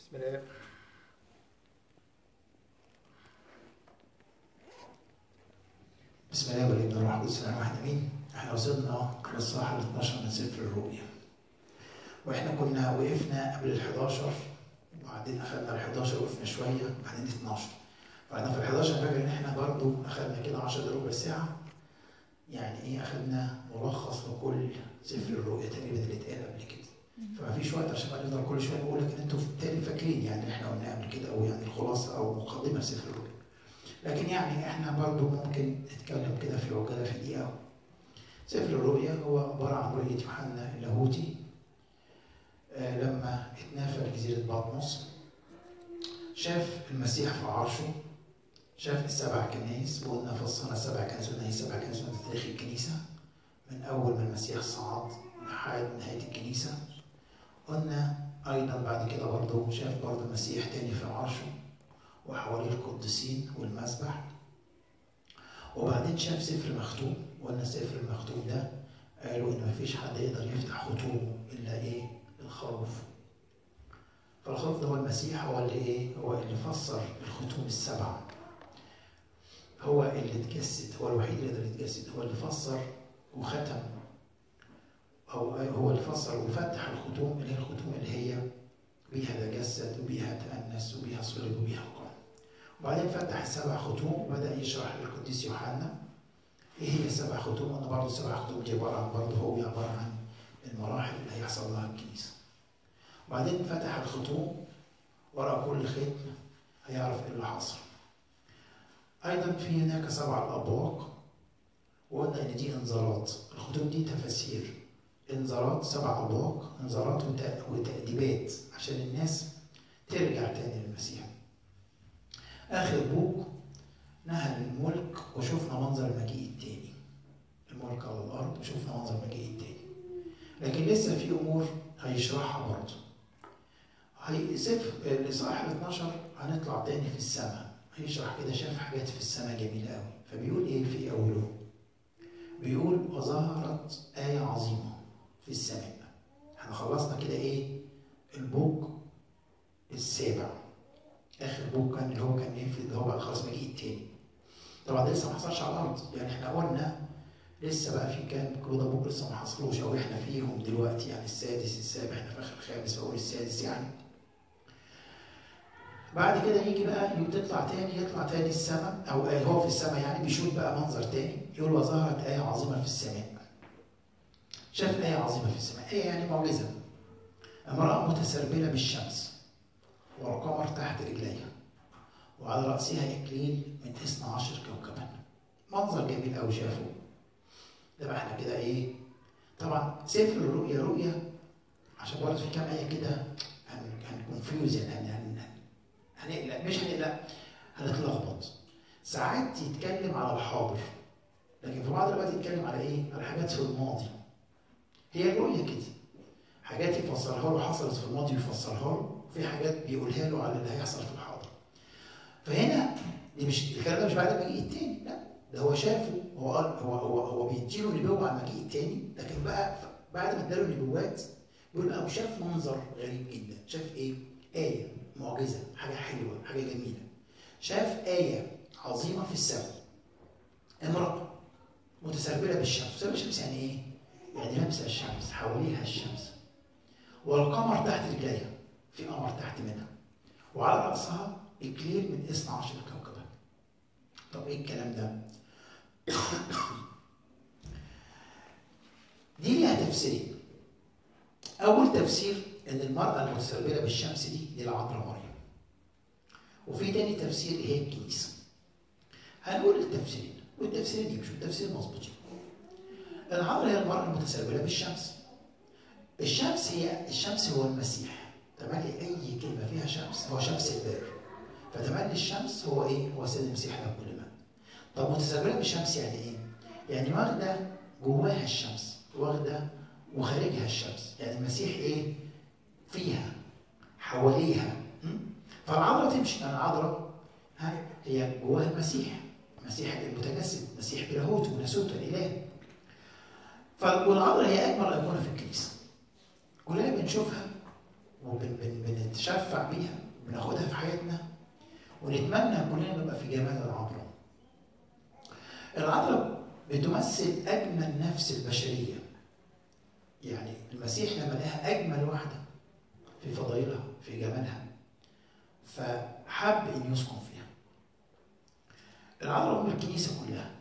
بسم الله بسم الله والابن والروح القدس الان واحد امين احنا وصلنا للصفحه ال 12 من سفر الرؤيا واحنا كنا وقفنا قبل ال 11 وبعدين اخذنا ال 11 وقفنا شويه وبعدين 12 بعدين في ال 11 فاكر ان احنا برضو اخذنا كده 10 ربع ساعه يعني ايه اخذنا ملخص لكل سفر الرؤيا تقريبا اللي اتقال قبل كده فما فيش وقت عشان بقى نفضل كل شويه نقول لك ان انتوا بالتالي فاكرين يعني اللي احنا قلناه قبل كده او يعني الخلاصه او مقدمه سفر الرؤيا لكن يعني احنا برضو ممكن نتكلم كده في عجاله في دقيقه سفر الرؤيا هو عباره عن رؤيه يوحنا اللاهوتي آه لما اتنافى جزيره بطمس شاف المسيح في عرشه شاف السبع كنائس وقلنا فصلنا السبع كنائس قلنا هي السبع كنائس من تاريخ الكنيسه من اول ما المسيح صعد لحد نهايه الكنيسه قلنا ايضا بعد كده برضه شاف برضه المسيح تاني في عرشه وحواليه القديسين والمسبح وبعدين شاف سفر مختوم وقلنا السفر المختوم ده قالوا ان مفيش حد يقدر يفتح ختومه الا ايه الخروف فالخروف ده هو المسيح هو اللي ايه هو اللي فسر الختوم السبعه هو اللي اتجسد هو الوحيد اللي يقدر يتجسد هو اللي فسر وختم او هو اللي فسر وفتح الختوم اللي هي الختوم اللي هي بيها تجسد وبيها تأنس وبيها صلب وبيها قام وبعدين فتح السبع ختوم وبدأ يشرح للقديس يوحنا ايه هي السبع ختوم؟ قلنا برضه السبع ختوم دي عبارة عن برضه هو عبارة عن المراحل اللي هيحصل لها الكنيسة. وبعدين فتح الختوم ورا كل ختم هيعرف ايه اللي حصل. أيضا في هناك سبع الأبواق وقلنا إن دي إنذارات، الختوم دي تفاسير انذارات سبع أبواق انذارات وتأديبات عشان الناس ترجع تاني للمسيح آخر بوك نهى الملك وشفنا منظر المجيء التاني الملك على الأرض وشفنا منظر المجيء التاني لكن لسه في أمور هيشرحها برضه هي سفر الإصحاح ال 12 هنطلع تاني في السماء هيشرح كده شاف حاجات في السماء جميلة قوي فبيقول إيه في أوله بيقول وظهرت آية عظيمة في السماء احنا خلصنا كده ايه البوك السابع اخر بوك كان اللي هو كان ايه في اللي هو بقى خلاص مجيء التاني طبعا ده لسه ما حصلش على الارض يعني احنا قلنا لسه بقى في كام كده بوك لسه ما حصلوش او احنا فيهم دلوقتي يعني السادس السابع احنا في اخر الخامس بقول السادس يعني بعد كده يجي بقى تطلع تاني يطلع تاني السماء او هو في السماء يعني بيشوف بقى منظر تاني يقول وظهرت آية عظيمة في السماء شاف آية عظيمة في السماء آية يعني معجزة امرأة متسربلة بالشمس والقمر تحت رجليها وعلى رأسها إكليل من 12 كوكبا منظر جميل أوي شافه ده بقى احنا كده إيه طبعا سفر الرؤيا رؤيا عشان برضه في كام آية كده هنكونفيوز يعني هن هنقلق مش هنقلق هنتلخبط ساعات يتكلم على الحاضر لكن في بعض الوقت يتكلم على ايه؟ على حاجات في الماضي هي الرؤية كده حاجات يفسرها له حصلت في الماضي يفسرها له وفي حاجات بيقولها له على اللي هيحصل في الحاضر فهنا دي مش الكلام ده مش بعد المجيء التاني لا ده هو شافه هو قال هو هو هو بيديله نبوه على المجيء التاني لكن بقى بعد ما اداله نبوات بيقول بقى وشاف منظر غريب جدا شاف ايه؟ آية معجزة حاجة حلوة حاجة جميلة شاف آية عظيمة في السماء امرأة متسربلة بالشمس متسربلة بالشمس يعني ايه؟ يعني لابسه الشمس حواليها الشمس والقمر تحت رجليها في قمر تحت منها وعلى راسها اكليل من 12 كوكبا طب ايه الكلام ده؟ دي ليها تفسيرين اول تفسير ان المراه المتسربله بالشمس دي دي العذراء مريم وفي تاني تفسير هي الكنيسه هنقول التفسيرين والتفسيرين يمشوا التفسير مظبوطين العذراء هي المرأة المتسربلة بالشمس. الشمس هي الشمس هو المسيح. تملي أي كلمة فيها شمس هو شمس البر. فتملي الشمس هو إيه؟ هو سيد المسيح له كل ما. طب متسربلة بالشمس يعني إيه؟ يعني واخدة جواها الشمس، واخدة وخارجها الشمس، يعني المسيح إيه؟ فيها حواليها. فالعذراء تمشي، أنا العذراء هي جواها المسيح. المسيح المتجسد، مسيح بلاهوته وناسوته الإله. والعذراء هي اجمل ايقونه في الكنيسه كلنا بنشوفها وبنتشفع بيها وبناخدها في حياتنا ونتمنى كلنا نبقى في جمال العذراء. العذراء بتمثل اجمل نفس البشريه. يعني المسيح لما لقاها اجمل واحده في فضائلها في جمالها فحب ان يسكن فيها. العذراء ام الكنيسه كلها.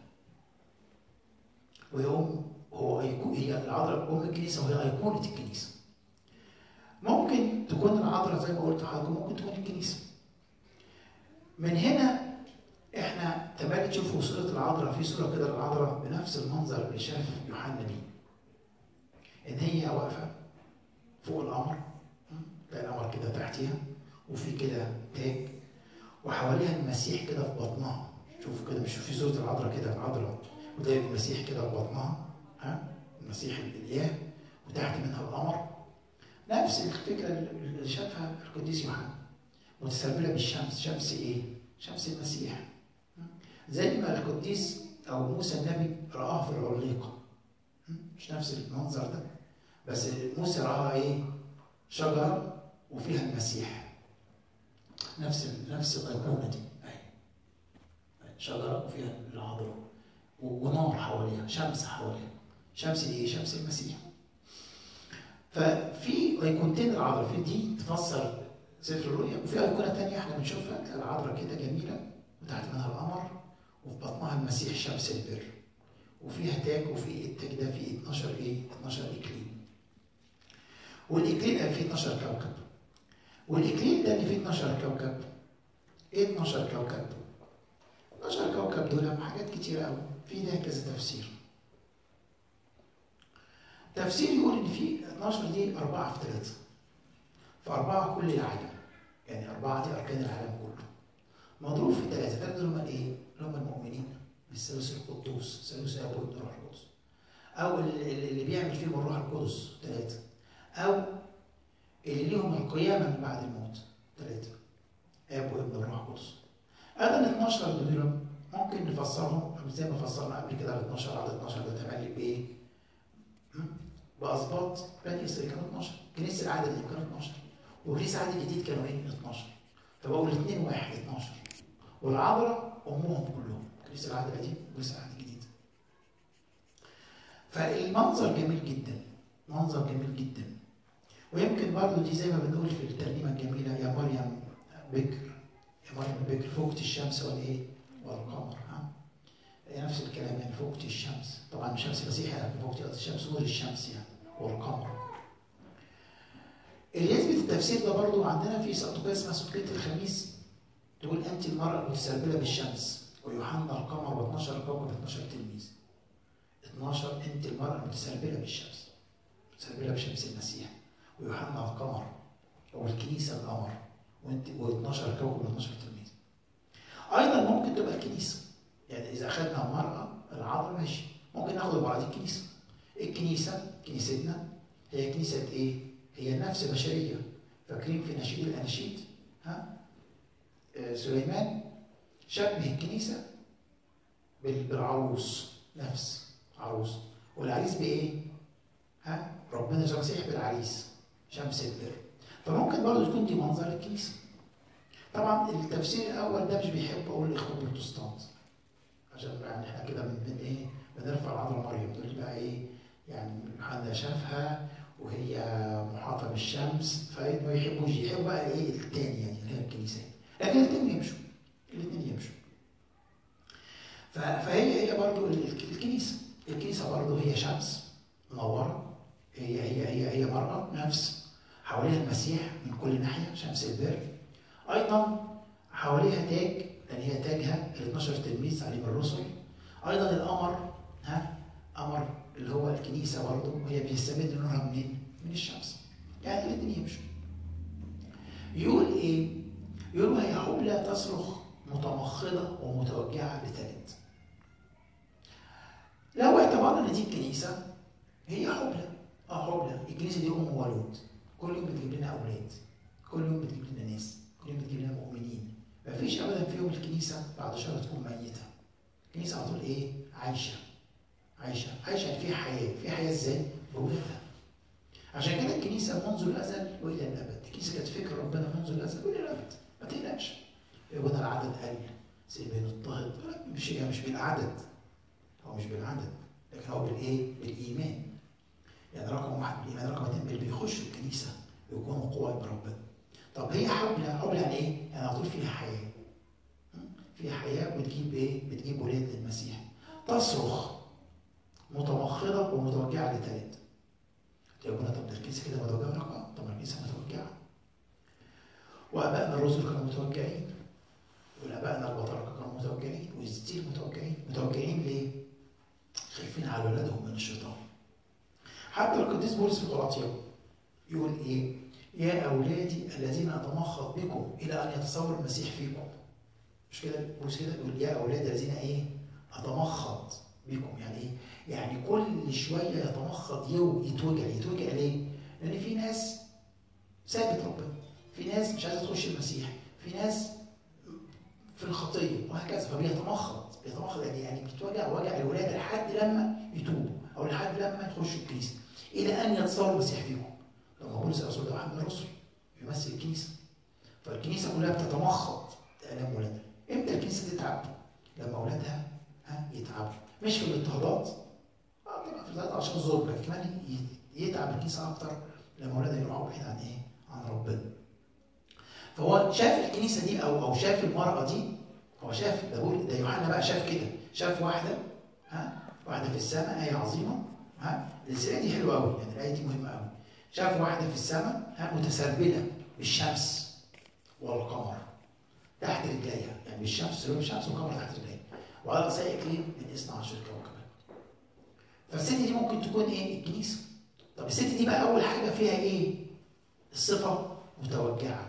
وهي ام هو هي العذراء ام الكنيسه وهي ايقونه الكنيسه. ممكن تكون العذراء زي ما قلت لحضرتك ممكن تكون الكنيسه. من هنا احنا تملي تشوفوا صوره العذراء في صوره كده للعذراء بنفس المنظر اللي شاف يوحنا بيه. ان هي واقفه فوق القمر تلاقي القمر كده تحتيها وفي كده تاج وحواليها المسيح كده في بطنها شوفوا كده مش في صوره العذراء كده العذراء وتلاقي المسيح كده في بطنها ها المسيح الإله وتحت منها القمر نفس الفكرة اللي شافها القديس يوحنا متسربلة بالشمس شمس إيه؟ شمس المسيح زي ما القديس أو موسى النبي رآه في العليقة مش نفس المنظر ده بس موسى رآها إيه؟ شجرة وفيها المسيح نفس نفس الأيقونة دي شجرة وفيها العذراء ونار حواليها شمس حواليها شمس ايه؟ شمس المسيح. ففي ايقونتين العذراء في دي تفسر سفر الرؤيا وفي ايقونه ثانيه احنا بنشوفها تلاقي العذراء كده جميله وتحت منها القمر وفي بطنها المسيح شمس البر. وفيها تاج وفي التاج ده فيه 12 ايه؟ 12 اكليل. والاكليل فيه 12 كوكب. والاكليل ده اللي فيه 12 كوكب ايه 12 كوكب؟ 12 كوكب دول حاجات كتيره قوي في لها كذا تفسير. تفسير يقول ان في 12 دي أربعة في ثلاثة. فأربعة كل العالم. يعني أربعة دي أركان العالم كله. مضروب في ثلاثة، ثلاثة اللي هم الإيه؟ اللي هم المؤمنين بالثالوث القدوس، ثالوث أب والابن والروح القدس. أو اللي بيعمل فيهم الروح القدس ثلاثة. أو اللي ليهم القيامة من بعد الموت ثلاثة. أب وابن والروح القدس. هذا ال 12 دول ممكن نفسرهم زي ما فسرنا قبل كده ال 12 عدد 12 ده تملي بايه؟ باسباط بني اسرائيل كانوا 12 كنيسه العهد القديم كانوا 12 وكنيسه العهد الجديد كانوا ايه؟ 12 فبقوا الاثنين واحد 12 والعذراء امهم كلهم كنيسه العهد القديم وكنيسه العهد الجديد فالمنظر جميل جدا منظر جميل جدا ويمكن برضه دي زي ما بنقول في الترنيمه الجميله يا مريم بكر يا مريم بكر فوقت الشمس والايه؟ والقمر ها نفس الكلام يعني فوقت الشمس طبعا مش شمس مسيح يعني فوقت الشمس نور الشمس يعني والقمر اللي يثبت التفسير ده برضو عندنا في سقطوكية اسمها سقطية الخميس تقول أنت المرأة المتسربلة بالشمس ويوحنا القمر و12 كوكب 12 تلميذ 12 أنت المرأة المتسربلة بالشمس متسربلة بشمس المسيح ويوحنا القمر والكنيسة القمر وانت و12 كوكب 12 تلميذ أيضا ممكن تبقى الكنيسة يعني إذا أخذنا المرأة العذراء ماشي ممكن ناخد بعض الكنيسة الكنيسة كنيستنا هي كنيسة إيه؟ هي نفس بشرية فاكرين في نشيد الأناشيد ها؟ آه سليمان شبه الكنيسة بالعروس نفس عروس والعريس بإيه؟ ها؟ ربنا يسوع المسيح بالعريس شمس البر فممكن برضه تكون دي منظر الكنيسة طبعا التفسير الأول ده مش بيحب أقول الإخوة البروتستانت عشان يعني احنا كده من ايه بنرفع العذراء مريم تقول بقى ايه يعني يوحنا شافها وهي محاطه بالشمس فما يحبوش يحبوا بقى ايه الثاني يعني اللي هي الكنيسه لكن الاثنين يمشوا الاثنين يمشوا فهي هي برضو الكنيسه الكنيسه برضو هي شمس منوره هي هي هي هي مرأة نفس حواليها المسيح من كل ناحيه شمس البر ايضا حواليها تاج لان هي تاجها ال 12 تلميذ عليهم الرسل ايضا القمر ها قمر اللي هو الكنيسه برضه وهي بيستمد نورها منين؟ من الشمس يعني الاثنين يمشوا يقول ايه؟ يقول وهي حبلى تصرخ متمخضه ومتوجعه بتلد لو اعتبرنا ان دي الكنيسه هي حبلى اه حبلى الكنيسه دي ام وولود كل يوم بتجيب لنا اولاد كل يوم بتجيب لنا ناس كل يوم بتجيب لنا مؤمنين ما فيش ابدا في يوم الكنيسه بعد شهر تكون ميته الكنيسه على طول ايه عايشه عايشه عايشه في حياه في حياه ازاي بوجودها عشان كده الكنيسه منذ الازل والى الابد الكنيسه كانت فكر ربنا منذ الازل يقول لي لا ما تقلقش يقول العدد قل سيبين اضطهد مش مش بالعدد هو مش بالعدد لكن هو بالايه؟ بالايمان يعني رقم واحد بالايمان رقم اثنين اللي بيخشوا الكنيسه يكونوا قوة بربنا طب هي حبلة حبلة يعني ايه؟ يعني على طول فيها حياة فيها حياة بتجيب ايه؟ بتجيب ولاد للمسيح تصرخ متمخضة ومتوجعة لتالت يقول طب ده الكنيسة كده متوجعة اه طب الكنيسة متوجعة وابائنا الرسل كانوا متوجعين والابائنا البطاركه كانوا متوجعين والستيل متوجعين متوجعين ليه؟ خايفين على اولادهم من الشيطان حتى القديس بولس في غلاطيا يقول ايه؟ يا اولادي الذين اتمخض بكم الى ان يتصور المسيح فيكم مش كده بولس كده يقول يا اولادي الذين ايه؟ اتمخض بكم يعني ايه؟ يعني كل شويه يتمخض يتوجع يتوجع ليه؟ لان في ناس سابت ربنا في ناس مش عايزه تخش المسيح في ناس في الخطيه وهكذا فبيتمخض بيتمخض يعني يعني بيتوجع وجع الولاده لحد لما يتوبوا او لحد لما يخشوا الكنيسه الى ان يتصور المسيح فيكم لما بولس الرسول ده واحد من الرسل يمثل الكنيسه فالكنيسه كلها بتتمخض الام ولادها امتى الكنيسه تتعب؟ لما اولادها ها يتعبوا مش في الاضطهادات اه طبعا في الاضطهادات عشان الظلم لكن كمان يتعب الكنيسه اكتر لما اولادها يروحوا بعيد عن ايه؟ عن ربنا فهو شاف الكنيسه دي او او شاف المراه دي هو شاف ده بقول ده يوحنا بقى شاف كده شاف واحده ها واحده في السماء ايه عظيمه ها الايه دي حلوه قوي يعني الايه دي مهمه قوي شاف واحده في السماء ها متسربله بالشمس والقمر تحت رجليها يعني بالشمس سرور الشمس والقمر تحت رجليها وعلى رأسها اقليم من 12 كوكبا فالست دي ممكن تكون ايه الكنيسه طب الست دي بقى اول حاجه فيها ايه الصفه متوجعه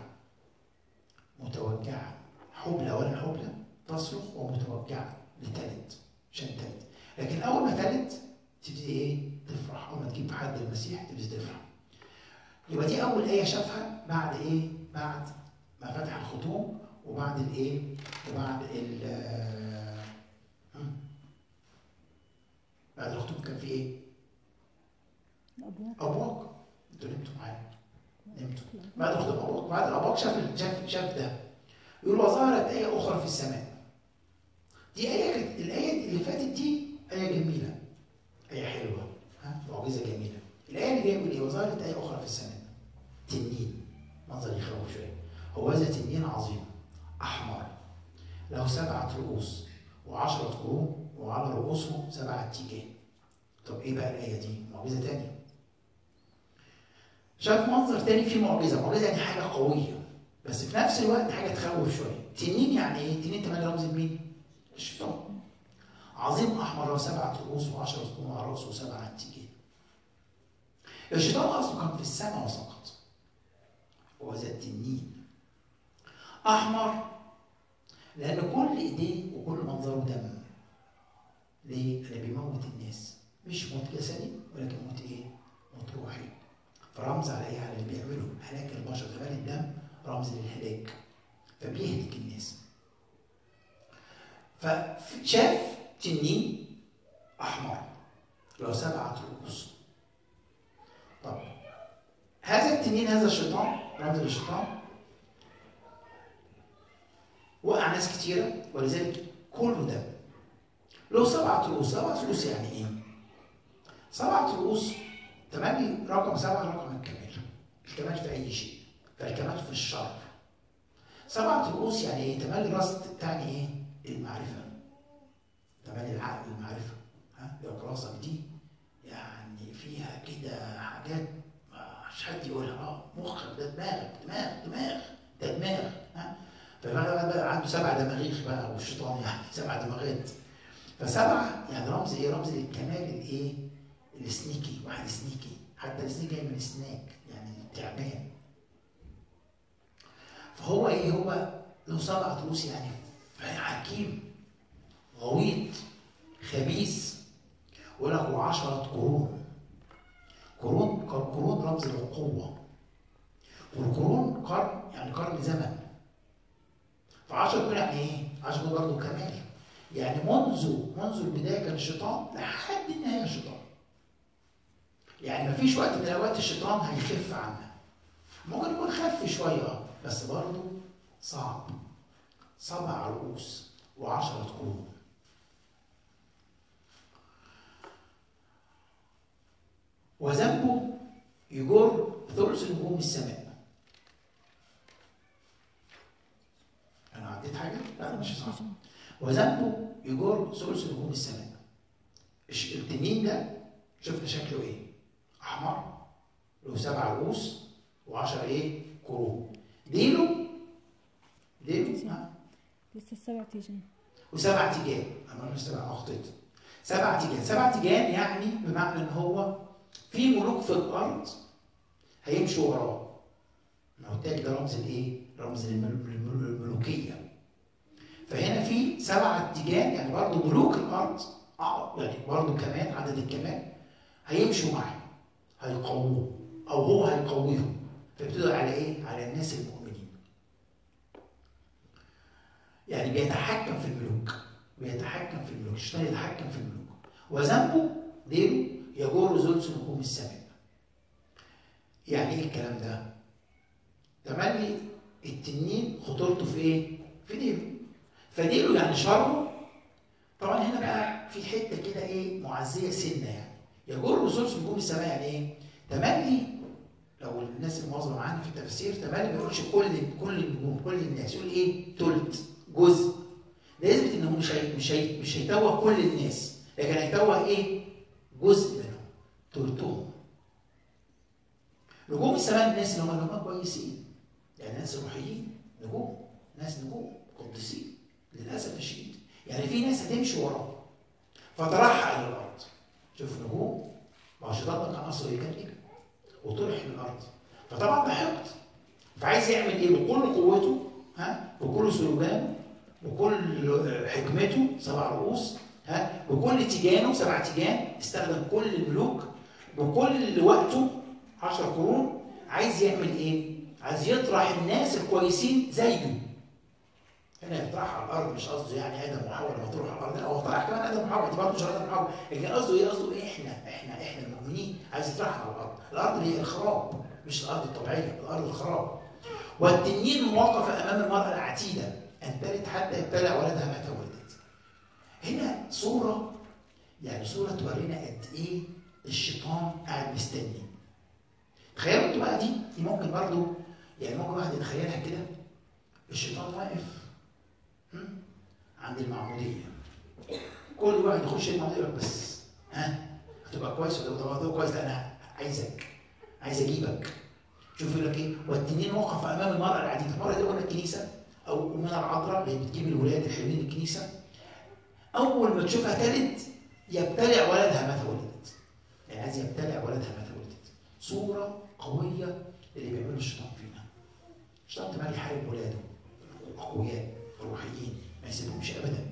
متوجعة حبلى ولا حبلى تصرخ ومتوجعة لتلت عشان تلت لكن أول ما تلت تبتدي إيه؟ تفرح أول ما تجيب حد المسيح تبتدي تفرح يبقى دي أول آية شافها بعد إيه؟ بعد ما فتح الختوم وبعد الإيه؟ وبعد ال بعد الختوم كان في إيه؟ أبواق أنتوا نمتوا معايا نمتوا بعد الخطوبة بعد الأبواق شاف شاف شاف ده يقول وظهرت آية أخرى في السماء دي آية كانت الآية اللي فاتت دي آية جميلة آية حلوة ها معجزة جميلة الآية اللي جاية بيقول إيه وظهرت آية أخرى في السماء تنين منظر يخوف شوية هو هذا تنين عظيم أحمر له سبعة رؤوس وعشرة قرون وعلى رؤوسه سبعة تيجان طب إيه بقى الآية دي؟ معجزة تانية شاف منظر تاني فيه معجزه، معجزه يعني حاجه قويه بس في نفس الوقت حاجه تخوف شويه. تنين يعني ايه؟ تنين تمام رمز لمين؟ الشيطان. عظيم احمر له سبعه رؤوس وعشره قرون على راسه وسبعه تيجان. الشيطان اصله كان في السماء وسقط. هو ذا التنين. احمر لان كل ايديه وكل منظره دم. ليه؟ لان بيموت الناس. مش موت جسدي ولكن موت ايه؟ موت روحي. فرمز على ايه؟ على اللي بيعمله هلاك البشر كمان الدم رمز للهلاك فبيهلك الناس فشاف تنين احمر له سبعه رؤوس طب هذا التنين هذا الشيطان رمز للشيطان وقع ناس كتيره ولذلك كله دم له سبعه رؤوس سبعه رؤوس يعني ايه؟ سبعه رؤوس تمام رقم سبعة رقم الكمال الكمال في أي شيء فالكمال في الشر سبعة رؤوس يعني إيه؟ تملي راس تعني إيه؟ المعرفة تملي العقل المعرفة ها؟ راسك دي يعني فيها كده حاجات مش حد يقولها اه مخك ده دماغك دماغ دماغ ده دماغ ها فبقى بقى عنده سبع دماغيخ بقى والشيطان يعني سبع دماغات فسبعة يعني رمز ايه؟ رمز للكمال الايه؟ السنيكي واحد سنيكي حتى السنيكي جاي من سناك يعني تعبان فهو ايه هو له سبعة رؤوس يعني حكيم غويط خبيث وله عشرة قرون قرون قرون رمز للقوة والقرون قرن يعني قرن زمن فعشرة قرون يعني ايه؟ عشرة قرون برضه كمال يعني منذ منذ البداية كان الشيطان لحد النهاية الشيطان يعني مفيش وقت من الاوقات الشيطان هيخف عنا ممكن يكون خف شويه اه بس برضه صعب سبع رؤوس وعشرة قرون وذنبه يجر ثلث نجوم السماء انا عديت حاجه لا مش صح وذنبه يجر ثلث نجوم السماء الش- التنين ده شفنا شكله ايه احمر له سبع رؤوس وعشرة ايه قرون ديله ديله ها لسه السبع تيجان وسبع تيجان انا مش سبع اخطيت سبع تيجان سبع تيجان يعني بمعنى ان هو في ملوك في الارض هيمشوا وراه ما هو التاج ده رمز الايه؟ رمز المل- المل- الملوكيه فهنا في سبع تيجان يعني برضه ملوك الارض اه يعني برضه كمان عدد الكمان هيمشوا معاه هيقووه او هو هيقويهم فبتدل على ايه؟ على الناس المؤمنين يعني بيتحكم في الملوك بيتحكم في الملوك الشيطان يتحكم في الملوك وذنبه ديله يجر ثلث نجوم السماء يعني ايه الكلام ده؟ تملي التنين خطورته في ايه؟ في ديله فديله يعني شره طبعا هنا بقى في حته كده ايه معزيه سنه يعني يجر ثلث نجوم السماء يعني ايه؟ تملي لو الناس المواظبه معانا في التفسير تملي ما يقولش كل كل النجوم كل الناس يقول ايه؟ تلت جزء ده يثبت انه مش هي مش هي مش هيتوه كل الناس لكن هيتوه ايه؟ جزء منهم تلتهم نجوم السماء الناس اللي هم اللي هم كويسين يعني ناس روحيين نجوم ناس نجوم قديسين للاسف الشديد يعني في ناس هتمشي وراه فترحل الى الارض شوف نجوم ما هو الشيطان ده كان اصله يجري وطرح للارض فطبعا ده حقد فعايز يعمل ايه بكل قوته ها بكل سلوكانه بكل حكمته سبع رؤوس ها بكل تيجانه سبع تيجان استخدم كل الملوك بكل وقته عشر قرون عايز يعمل ايه؟ عايز يطرح الناس الكويسين زيه هنا يطرح على الارض مش قصده يعني ادم وحواء لما تروح على الارض لا هو طرح كمان ادم وحواء دي برضه مش ادم وحواء لكن قصده ايه؟ قصده إيه؟ احنا احنا احنا المؤمنين عايز يطرحنا على الارض الارض اللي هي الخراب مش الارض الطبيعيه الارض الخراب والتنين وقف امام المراه العتيده ان تلد حتى يبتلع ولدها متى ولدت هنا صوره يعني صوره تورينا قد ايه الشيطان قاعد مستني تخيلوا انتوا بقى دي دي ممكن برضو يعني ممكن واحد يتخيلها كده الشيطان واقف هم؟ عند المعموديه كل واحد يخش المعموديه يقول بس ها هتبقى كويس ولا تبقى كويس لا انا عايزك عايز اجيبك شوف يقول لك ايه والتنين وقف امام المراه العديده المراه دي قلنا الكنيسه او من العذراء اللي بتجيب الولاد الحلوين الكنيسه اول ما تشوفها تلد يبتلع ولدها متى ولدت يعني عايز يبتلع ولدها متى ولدت صوره قويه اللي بيعمله الشيطان فينا الشيطان تملي يحارب ولاده اقوياء روحيين ما يسيبهمش ابدا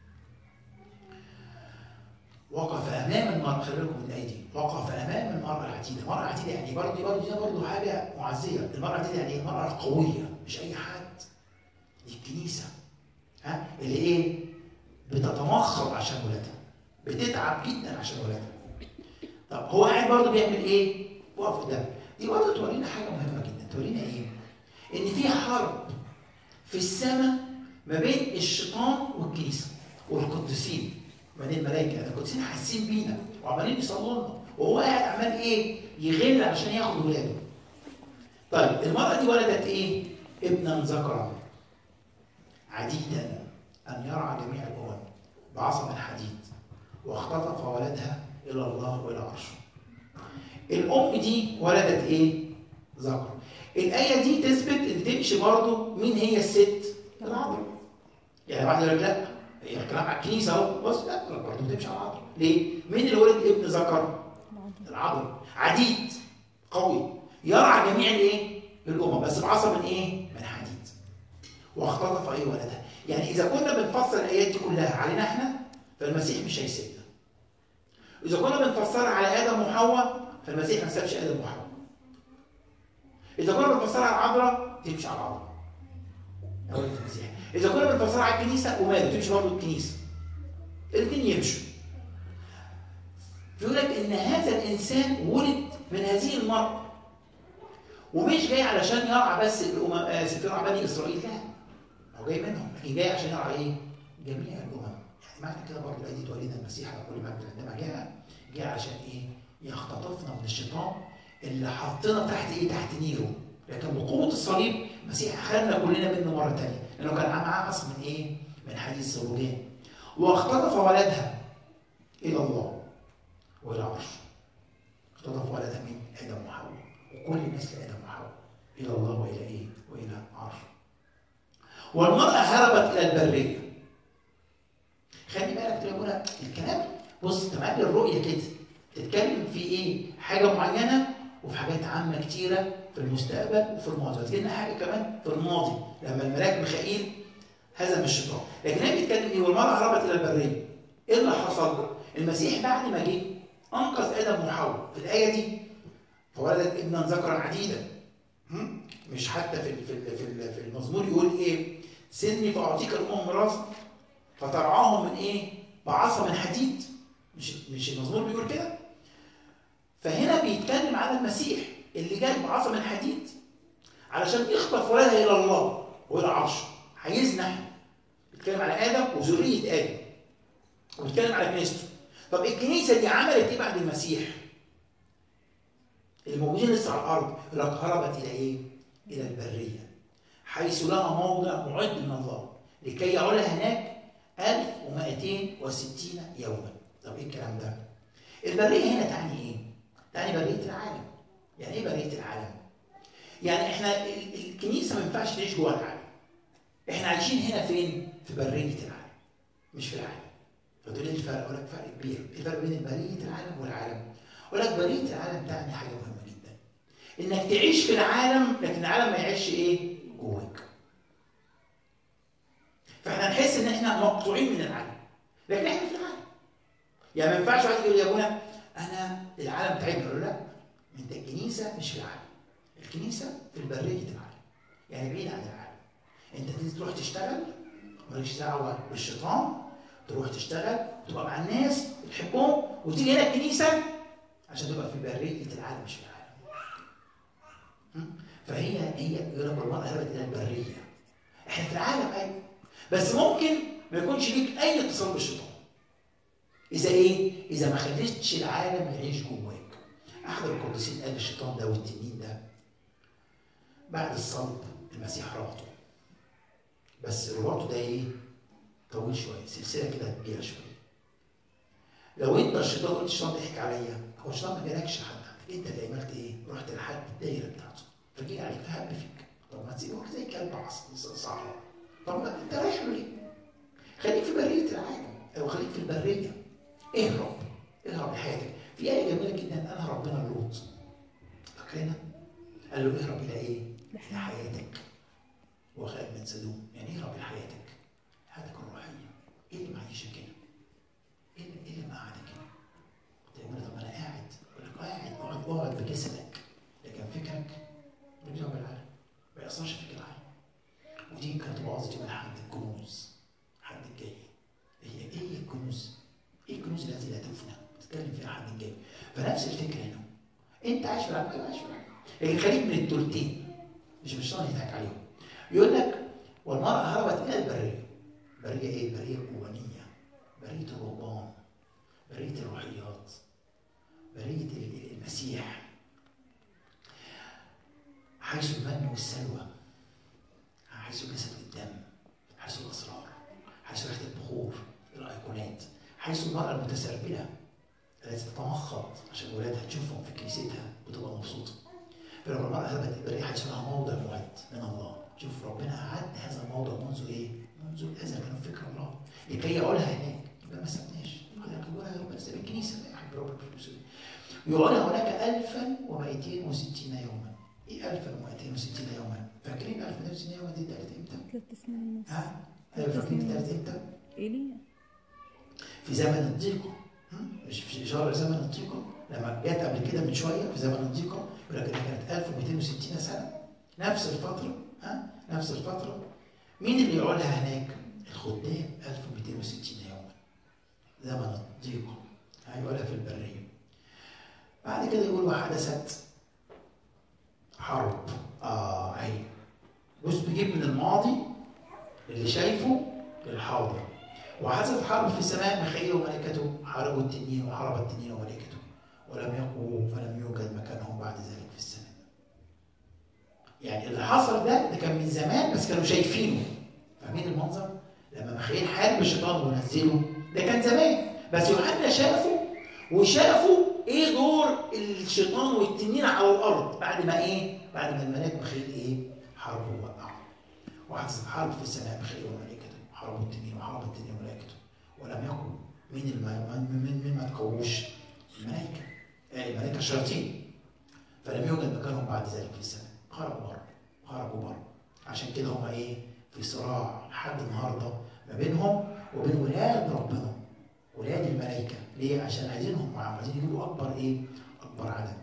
وقف امام المرأة خلي بالكم من الايه دي وقف امام المرأة العتيدة المرأة العتيدة يعني برضه دي برضه دي برضه حاجة معزية المرأة العتيدة يعني ايه المرأة القوية مش أي حد دي الكنيسة ها اللي ايه بتتمخض عشان ولادها بتتعب جدا عشان ولادها طب هو قاعد برضه بيعمل ايه؟ واقف قدام دي برضه تورينا حاجة مهمة جدا تورينا ايه؟ إن في حرب في السماء ما بين الشيطان والكنيسة والقديسين ما بين الملائكة القديسين حاسين بينا وعمالين يصلوا لنا وهو قاعد عمال ايه؟ يغل عشان ياخد ولاده. طيب المرأة دي ولدت ايه؟ ابنا ذكرا عديدا أن يرعى جميع الأمم بعصا حديد واختطف ولدها إلى الله وإلى عرشه. الأم دي ولدت إيه؟ ذكر. الآية دي تثبت إن تمشي برضه مين هي الست؟ العذراء. يعني واحد يقول لك لا هي الكلام على الكنيسة أهو بص لا برضه تمشي على العذراء. ليه؟ مين اللي ولد ابن ذكر؟ العذراء. عديد قوي يرعى جميع الايه؟ الامم بس بعصا من ايه؟ من حديد. واختطف ايه ولدها. يعني اذا كنا بنفسر الايات دي كلها علينا احنا فالمسيح مش هيسيبنا. اذا كنا بنفسرها على ادم وحواء فالمسيح ما سابش ادم وحواء. اذا كنا بنفسرها على العذراء تمشي على العذراء. أو المسيح. اذا كنا بنفسرها على الكنيسه وماله تمشي برضه الكنيسه. الاثنين يمشوا. بيقول لك ان هذا الانسان ولد من هذه المراه ومش جاي علشان يرعى بس الامم اسف يرعى بني اسرائيل لا هو جاي منهم لكن جاي عشان يرعى ايه؟ جميع الامم يعني معنى كده برضه الايه دي تولينا المسيح على كل مجد عندما جاء جاء عشان ايه؟ يختطفنا من الشيطان اللي حطنا تحت ايه؟ تحت نيرو لكن بقوه الصليب المسيح خلنا كلنا منه مره ثانيه لانه كان معاه عصا من ايه؟ من حديد الزوجين واختطف ولدها الى الله والى عرشه اختطف ولدها من ادم وحواء وكل الناس لادم وحواء الى الله والى ايه؟ والى عرشه والمراه هربت الى البريه خلي بالك تقول الكلام بص تمام الرؤيه كده تتكلم في ايه؟ حاجه معينه وفي حاجات عامه كتيره في المستقبل وفي الماضي وتجي لنا حاجه كمان في الماضي لما الملاك ميخائيل هزم الشيطان لكن هي بتتكلم ايه والمراه هربت الى البريه ايه اللي حصل؟ المسيح بعد ما جه انقذ ادم وحواء في الايه دي فولدت ابنا ذكرا عديدا هم؟ مش حتى في ال- في ال- في ال- في المزمور يقول ايه؟ سني فاعطيك الامم ميراثا فترعاهم من ايه؟ بعصا من حديد مش مش المزمور بيقول كده؟ فهنا بيتكلم على المسيح اللي جاي بعصا من حديد علشان يخطف ولدها الى الله والى عرشه عايزنا احنا بيتكلم على ادم وذريه ادم وبيتكلم على كنيسته طب الكنيسه دي عملت ايه بعد المسيح؟ الموجودين لسه على الارض يقول لك هربت الى ايه؟ الى البريه حيث لها موضع معد من الله لكي يعولها هناك 1260 يوما طب ايه الكلام ده؟ البريه هنا تعني ايه؟ تعني بريه العالم يعني ايه بريه العالم؟ يعني احنا ال- الكنيسه ما ينفعش تعيش جوه العالم احنا عايشين هنا فين؟ في بريه العالم مش في العالم فتقول لي الفرق؟ اقول لك فرق كبير، ايه الفرق بين بريه العالم والعالم؟ اقول لك بريه العالم تعني حاجه مهمه جدا انك تعيش في العالم لكن العالم ما يعيش ايه؟ جواك. فاحنا نحس ان احنا مقطوعين من العالم لكن احنا في العالم. يعني ما ينفعش واحد يقول يا ابونا انا العالم تعبني اقول له لا انت الكنيسه مش في العالم. الكنيسه في البريه العالم. يعني بعيد عن العالم. انت تيجي تروح تشتغل مالكش دعوه بالشيطان تروح تشتغل تبقى مع الناس بتحبهم وتيجي هنا الكنيسه عشان تبقى في بريه العالم مش في العالم. م? فهي هي يقول لك المراه هربت الى البريه. احنا في العالم ايوه بس ممكن ما يكونش ليك اي اتصال بالشيطان. اذا ايه؟ اذا ما خليتش العالم يعيش جواك. احد القديسين قال الشيطان ده والتنين ده بعد الصلب المسيح ربطه. بس رباطه ده ايه؟ طويل شويه سلسله كده كبيره شويه. لو انت الشيطان قلت الشيطان ضحك عليا هو الشيطان ما جالكش حد انت اللي عملت ايه؟ رحت لحد الدايره بتاعته فجي عليك فهب فيك طب ما تسيبه زي كلب عص- صحراء طب ما انت رايح له ليه؟ خليك في بريه العالم او خليك في البريه اهرب اهرب لحياتك في ايه جميله جدا قالها ربنا لوط فاكرينها؟ قال له اهرب الى ايه؟ لحياتك وخارج من سدوم يعني اهرب لحياتك حياتك الروحيه ايه اللي معيشك هنا؟ ايه اللي ايه اللي مقعدك هنا؟ تقول لي طب انا قاعد يقول لك قاعد اقعد اقعد بجسدك لكن فكرك ملوش دعوه بالعالم ما يأثرش فيك العالم ودي كانت وعظتي من حد الكنوز حد الجاي هي ايه الكنوز؟ ايه الكنوز التي لا تفنى؟ بتتكلم فيها حد الجاي فنفس الفكره هنا انت عايش في العالم ايوه عايش في العالم لكن خليك من التلتين مش مش شيطان يضحك عليهم يقول لك والمرأة هربت إلى البرية برية إيه؟ البرية الأولانية برية الرهبان برية الروحيات برية ال- المسيح حيث المن والسلوى حيث جسد الدم حيث الأسرار حيث ريحة البخور الأيقونات حيث المرأة المتسربلة التي تتمخض عشان ولادها تشوفهم في كنيستها وتبقى مبسوطة فلما المرأة هربت البرية حيث لها موضع معد من الله شوف ربنا أعد هذا الموضع منذ إيه؟ منذ الأزل كان فكر الله لكي يعولها هناك يبقى ما سبناش حضرتك يقولها يا رب ساب الكنيسة لا يا حبيبي ربنا مش مسؤول يعولها هناك 1260 يوما إيه 1260 يوما؟ فاكرين 1260 يوما دي اتقالت إمتى؟ ثلاث سنين ونص ها؟ أيوه فاكرين اتقالت إمتى؟ ايليا في زمن الضيقة هم؟ مش في إشارة زمن الضيقة لما جت قبل كده من شوية في زمن الضيقة يقول لك إنها كانت 1260 سنة نفس الفترة ها نفس الفترة مين اللي يقعدها هناك؟ الخدام 1260 يوما زمن الضيقة هيقعدها في البرية بعد كده يقول وحدثت حرب اه اهي بص بيجيب من الماضي اللي شايفه للحاضر وحدثت حرب في السماء ميخائيل وملائكته حاربوا التنين وحارب التنين وملائكته ولم يقووا فلم يوجد مكانهم بعد ذلك في السماء يعني اللي حصل ده ده كان من زمان بس كانوا شايفينه فاهمين المنظر لما ميخائيل حارب الشيطان ونزله ده كان زمان بس يوحنا شافه وشافوا ايه دور الشيطان والتنين على الارض بعد ما ايه بعد ما الملاك ميخائيل ايه حاربه ووقعه وحدثت حرب في السماء ميخائيل وملائكته حاربوا التنين وحارب التنين وملائكته ولم يكن مين الم... من من ما تقووش الملائكه آه الملائكه الشياطين فلم يوجد مكانهم بعد ذلك في السماء خرجوا بره خرجوا بره عشان كده هم ايه في صراع لحد النهارده ما بينهم وبين ولاد ربنا ولاد الملائكه ليه عشان عايزينهم معاهم عايزين يجيبوا اكبر ايه اكبر عدد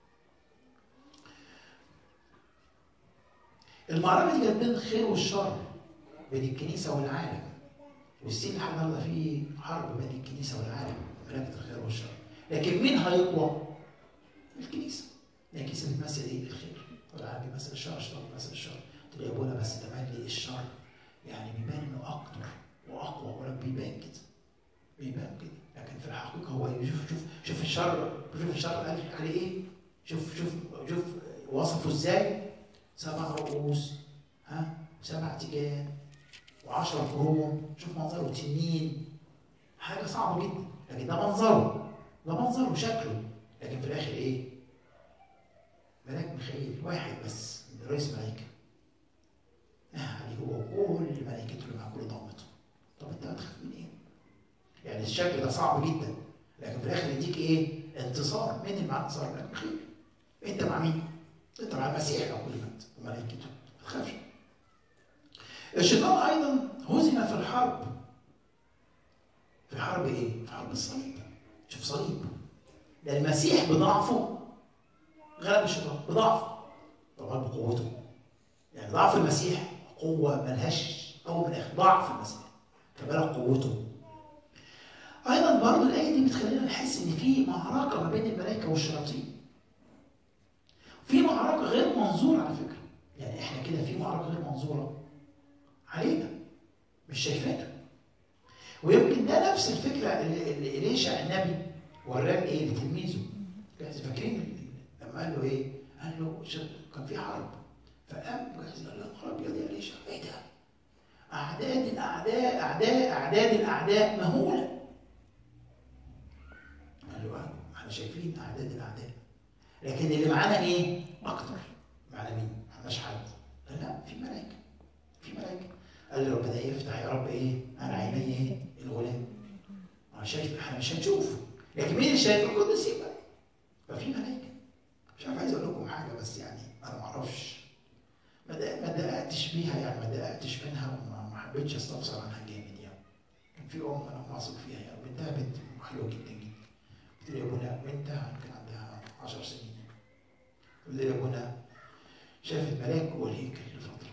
المعركه دي كانت بين الخير والشر بين الكنيسه والعالم والسين لحد النهارده في حرب بين الكنيسه والعالم ملائكه الخير والشر لكن مين هيقوى؟ الكنيسه الكنيسه بتمثل ايه؟ الخير والعالم بيمثل الشر الشيطان بيمثل الشر تقول يا ابونا بس تملي الشر يعني بيبان انه اكتر واقوى ولك بيبان كده بيبان كده لكن في الحقيقه هو شوف شوف شوف الشر شوف الشر قال عليه ايه؟ شوف شوف شوف وصفه ازاي؟ سبع رؤوس ها سبع تيجان وعشرة قرون شوف منظره تنين حاجة صعبة جدا لكن ده منظره ده منظره شكله لكن في الآخر إيه؟ ملاك ميخائيل واحد بس من رئيس ملائكة عليه هو وكل ملائكته اللي مع كل ضمته طب أنت هتخاف من إيه؟ يعني الشكل ده صعب جدا لكن في الآخر يديك إيه؟ انتصار مين اللي معاه انتصار؟ ملاك ميخائيل أنت مع مين؟ أنت مع المسيح لو كل مات وملائكته ما تخافش الشيطان ايضا هزم في الحرب في حرب ايه؟ في حرب الصليب شوف صليب ده المسيح بضعفه غلب الشيطان بضعفه طبعا بقوته يعني ضعف المسيح قوة ملهاش أول من آخر ضعف المسيح فبالك قوته أيضا برضه الآية دي بتخلينا نحس إن في معركة ما بين الملائكة والشياطين في معركة غير منظورة على فكرة يعني احنا كده في معركة غير منظورة علينا مش شايفينها ويمكن ده نفس الفكره اللي, اللي إليشع النبي وراه ايه لتلميذه فاكرين لما قال له ايه؟ قال له كان في حرب فقام جهز قال له نهار ابيض يا إليشع ايه ده؟ اعداد الاعداء اعداء اعداد الاعداء مهوله قال له اه احنا شايفين اعداد الاعداء لكن اللي معانا ايه؟ اكتر معانا مين؟ ما عندناش حد قال لا في ملائكه في ملائكه قال لي ربنا يفتح يا رب ايه انا عيني ايه الغلام انا شايف احنا مش هنشوف لكن مين اللي شايف القديسين بقى ففي ملائكه مش عارف عايز اقول لكم حاجه بس يعني انا ما اعرفش ما ما دققتش بيها يعني ما دققتش منها وما حبيتش استفسر عنها جامد يعني كان في ام انا واثق فيها يعني بنتها بنت حلوه جدا جدا قلت لها يا ابونا بنتها يمكن عندها 10 سنين قلت لها يا ابونا شافت ملاك جوه الهيكل لفتره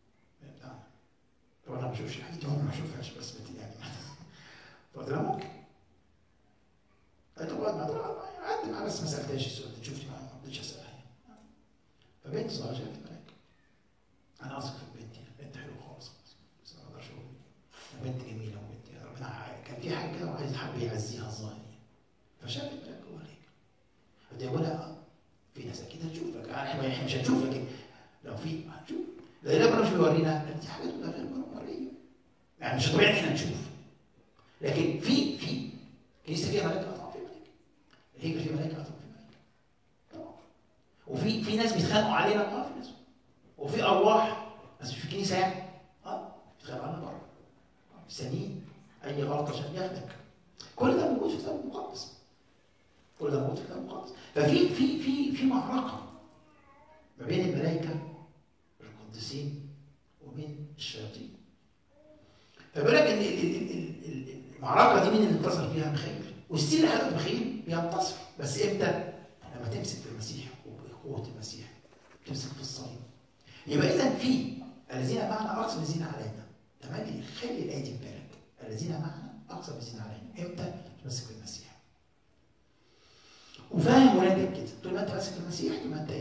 طبعا انا ما بشوفش الحاجات دي ما بشوفهاش بس بت يعني فقلت لها ممكن قالت له بعد ما قعدت معاها بس ما سالتهاش السؤال ده شفتي معاها ما رضيتش اسالها فبنت صغيره شافت ملاك انا اثق في بنتي بنت حلوه خالص بس ما اقدرش اقول بنت جميله وبنت ربنا كان في حاجه كده وعايز حب يعزيها الظاهر فشافت ملاك جوه الهيكل قلت لها لا في ناس اكيد هتشوفك احنا مش هنشوف لكن لو في هتشوف لان ربنا مش بيورينا دي حاجات كلها غير مرئيه يعني مش طبيعي احنا نشوف لكن في في كنيسه فيها ملائكه قطع في ملائكه الهيكل فيه ملائكه قطع في ملائكه طبعا وفي في ناس بيتخانقوا علينا اه في ناس وفي ارواح بس مش في الكنيسه يعني اه بيتخانقوا علينا بره مستنيين اي غلط عشان ياخدك كل ده موجود في الكتاب المقدس كل ده موجود في الكتاب المقدس ففي في في في معركه ما بين الملائكه القديسين وبين الشياطين فبيقول لك ان المعركه دي مين اللي انتصر فيها ميخائيل والسيل لحد ميخائيل بينتصر بس امتى؟ لما تمسك في المسيح وبقوه المسيح تمسك في الصليب يبقى اذا في الذين معنا اقصى الذين علينا تملي خلي الايه دي في بالك الذين معنا اقصى الذين علينا امتى؟ تمسك في المسيح وفاهم ولادك كده طول ما انت ماسك في المسيح طول ما انت ايه؟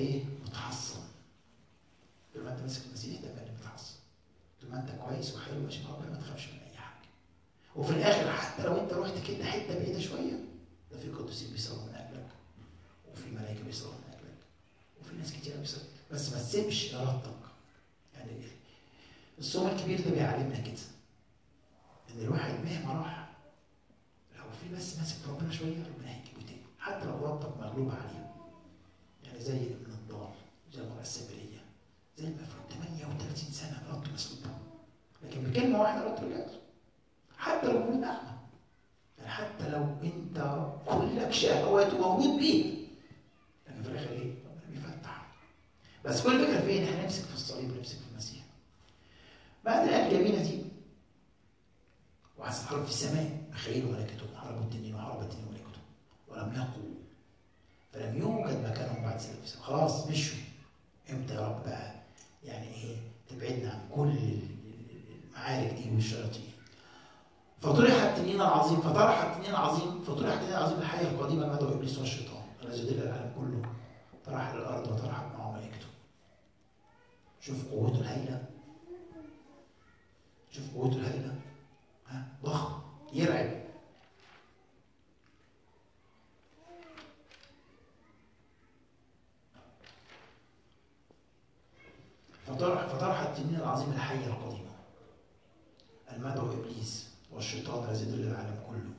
متحصن طول ما انت ماسك المسيح ده بقى متحصن طول ما انت كويس وحلو ماشي مع ربنا ما تخافش من اي حاجه وفي الاخر حتى لو انت رحت كده حته بعيده شويه ده في قديسين بيصلوا من اجلك وفي ملائكه بيصلوا من اجلك وفي ناس كتير بيصلوا بس ما تسيبش ارادتك يعني الصوم الكبير ده بيعلمنا كده ان الواحد مهما راح لو في بس ماسك في ربنا شويه ربنا هيجيبه تاني حتى لو ارادتك مغلوبه عليه يعني زي ابن الضال زي المرأة السامرية زي المفروض 38 سنة ارادته مسلوبة لكن بكلمة واحدة ارادته رجعت حتى لو موجود أعمى يعني حتى لو أنت كلك شهوات وموجود بيه لكن في الآخر إيه؟ ربنا بيفتح بس كل الفكرة فين؟ إحنا نمسك في الصليب ونمسك في المسيح بعد الآية الجميلة دي وحسب حرب في السماء مخيل وملائكته حرب التنين وحرب التنين وملائكته ولم يقوا فلم يوجد مكانهم بعد سلف السماء خلاص مشوا امتى يا رب بقى يعني ايه تبعدنا عن كل المعارك دي والشياطين فطرح التنين العظيم فطرح التنين العظيم فطرح التنين العظيم الحية القديمة مدعو ابليس والشيطان الذي دل العالم كله طرح للارض وطرحت معه ملائكته شوف قوته الهائلة شوف قوته الهائلة ها ضخم يرعب فطرح فطرح التنين العظيم الحية القديمة المدعو إبليس والشيطان الذي يضل العالم كله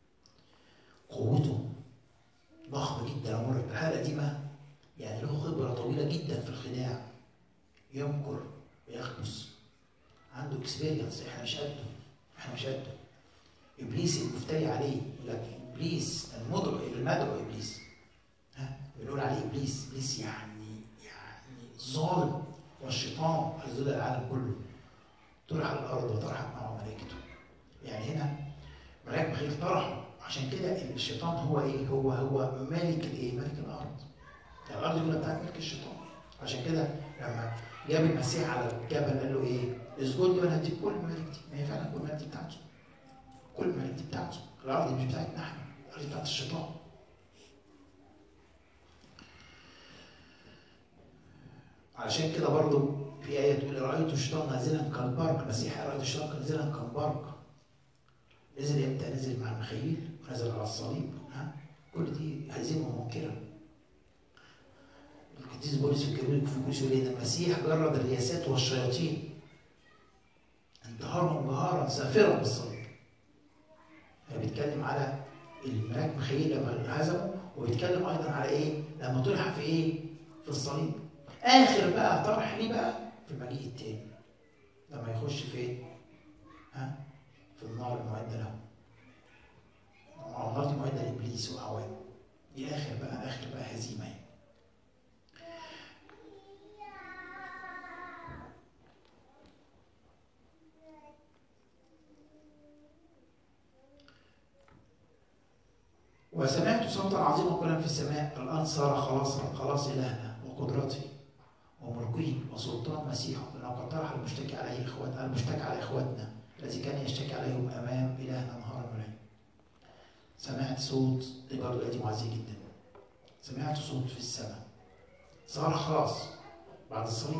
قوته ضخمة جدا أمر الحالة القديمة يعني له خبرة طويلة جدا في الخداع يمكر ويخبث عنده اكسبيرينس احنا مش قده احنا مش قده ابليس المفتري عليه يقول لك ابليس المدعو المدعو ابليس ها بنقول عليه ابليس ابليس يعني يعني ظالم والشيطان الذي العالم كله طرح على الارض وطرحت معه ملائكته يعني هنا ملاك مخيل طرحه عشان كده الشيطان هو ايه هو هو ملك الايه ملك الارض يعني الارض كلها بتاعت ملك الشيطان عشان كده لما جاب المسيح على الجبل قال له ايه اسجد لي وانا هديك كل الملك دي ما هي فعلا كل الملك دي بتاعته كل الملك دي بتاعته الارض مش بتاعتنا احنا الارض بتاعت الشيطان علشان كده برضو في آية تقول رأيت الشيطان نازلا كالبرق المسيح رأيت الشيطان نازلا كالبرق نزل امتى؟ نزل مع المخيل ونزل على الصليب ها كل دي هزيمة منكرة القديس بولس في الكبير في كل يقول ان المسيح جرد الرياسات والشياطين انتهارهم جهارا سافرا بالصليب فبيتكلم على الملاك مخيل لما هزمه وبيتكلم ايضا على ايه؟ لما طرح في ايه؟ في الصليب اخر بقى طرح ليه بقى في المجيء التاني لما يخش فين؟ ها؟ في النار المعدة له. النار دي معدة لابليس واعوانه. دي اخر بقى اخر بقى هزيمة يعني. وسمعت صوتا عظيما قائلا في السماء الان صار خلاصا خلاص الهنا وقدرته وملكه وسلطان مسيحه لانه قد طرح المشتكي عليه اخوات المشتكى على اخواتنا الذي كان يشتكي عليهم امام الهنا نهارا وليلا. سمعت صوت دي برضه الايه دي معزيه جدا. سمعت صوت في السماء صار خلاص بعد الصليب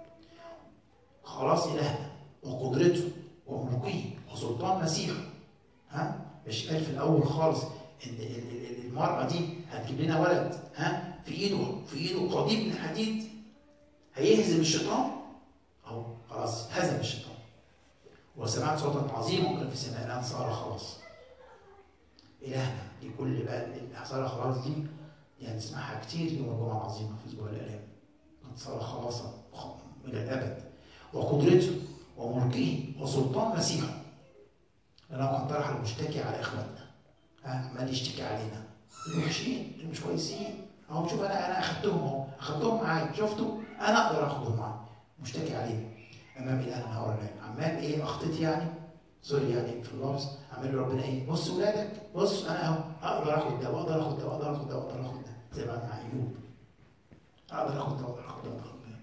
خلاص الهنا وقدرته وملكه وسلطان مسيحه ها مش قال في الاول خالص ان المراه دي هتجيب لنا ولد ها في ايده في ايده قضيب من حديد هيهزم الشيطان اهو خلاص هزم الشيطان وسمعت صوتا عظيما كان في السماء الان صار خلاص الهنا دي كل بقى صار خلاص دي يعني نسمعها كتير يوم الجمعه العظيمه في اسبوع الالام قد صار خلاصا الى الابد وقدرته وملكه وسلطان مسيحه لانه قد طرح المشتكي على اخواتنا ها عمال يشتكي علينا الوحشين اللي مش كويسين اهو شوف انا انا اخدتهم اهو اخدتهم معايا شفتوا انا اقدر اخدهم معايا مشتكي عليهم امام الاله نهار الليل عمال ايه اخطيت يعني سوري يعني في اللفظ عمال ربنا ايه بص ولادك بص انا اهو اقدر اخد ده واقدر اخد ده واقدر اخد ده واقدر اخد ده زي ما مع ايوب اقدر اخد ده واقدر اخد ده واقدر اخد ده